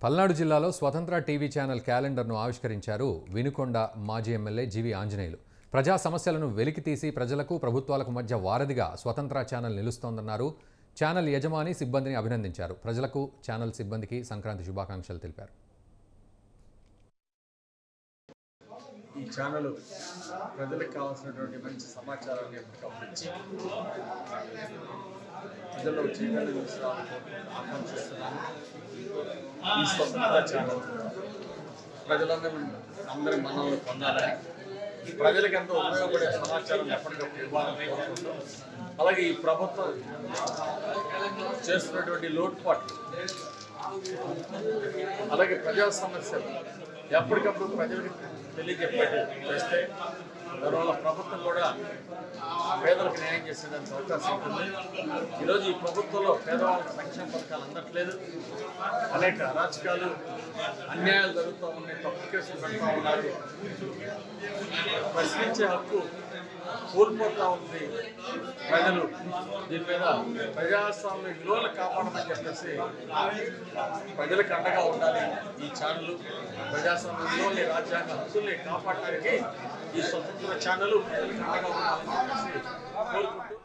పల్నాడు జిల్లాలో స్వతంత్ర TV channel క్యాలెండర్ను ఆవిష్కరించారు వినుకొండ మాజీ ఎమ్మెల్యే జీవి ఆంజనేయులు ప్రజా సమస్యలను వెలికితీసి ప్రజలకు ప్రభుత్వాలకు మధ్య వారధిగా స్వతంత్ర ఛానల్ నిలుస్తోందన్నారు ఛానల్ యజమాని సిబ్బందిని అభినందించారు ప్రజలకు ఛానల్ సిబ్బందికి సంక్రాంతి శుభాకాంక్షలు తెలిపారు ఈ ఛానల్ ప్రజలకు కావాల్సినటువంటి మంచి సమాచారాన్ని ఎప్పటికప్పుడు ఇచ్చి ప్రజల్లో చైతన్యం తీసుకురావాలని ఆకాంక్షిస్తున్నాను ఈ స్వతంత్ర ఛానల్ ప్రజలందరూ అందరి మనల్ని పొందాలని ప్రజలకు ఎంతో ఉపయోగపడే సమాచారం ఎప్పటికప్పుడు ఇవ్వాలని కోరుకుంటూ అలాగే ఈ ప్రభుత్వం చేస్తున్నటువంటి లోటుపాట్లు అలాగే ప్రజా సమస్యలు ఎప్పటికప్పుడు ప్రజలకు తెలియజెప్పేది చేస్తే దానివల్ల ప్రభుత్వం కూడా పేదలకు న్యాయం చేసేదానికి అవకాశం ఉంటుంది ఈరోజు ఈ ప్రభుత్వంలో పేదవాళ్ళకి సంక్షేమ పథకాలు అందట్లేదు అనేక అరాచకాలు అన్యాయాలు జరుగుతూ ఉన్నాయి తప్పు కేసులు పెడతా ఉన్నారు ప్రశ్నించే హక్కు కోల్పోతా ఉంది ప్రజలు దీని మీద ప్రజాస్వామ్య విలువలు కాపాడమని చెప్పేసి ప్రజలకు అండగా ఉండాలి ఈ ఛానల్ ప్రజాస్వామ్య విలువల్ని రాజ్యాంగ హక్కుల్ని కాపాడడానికి ఈ స్వతంత్ర ఛానల్ ప్రజలకు అండగా ఉండాలని చెప్పేసి కోరుకుంటూ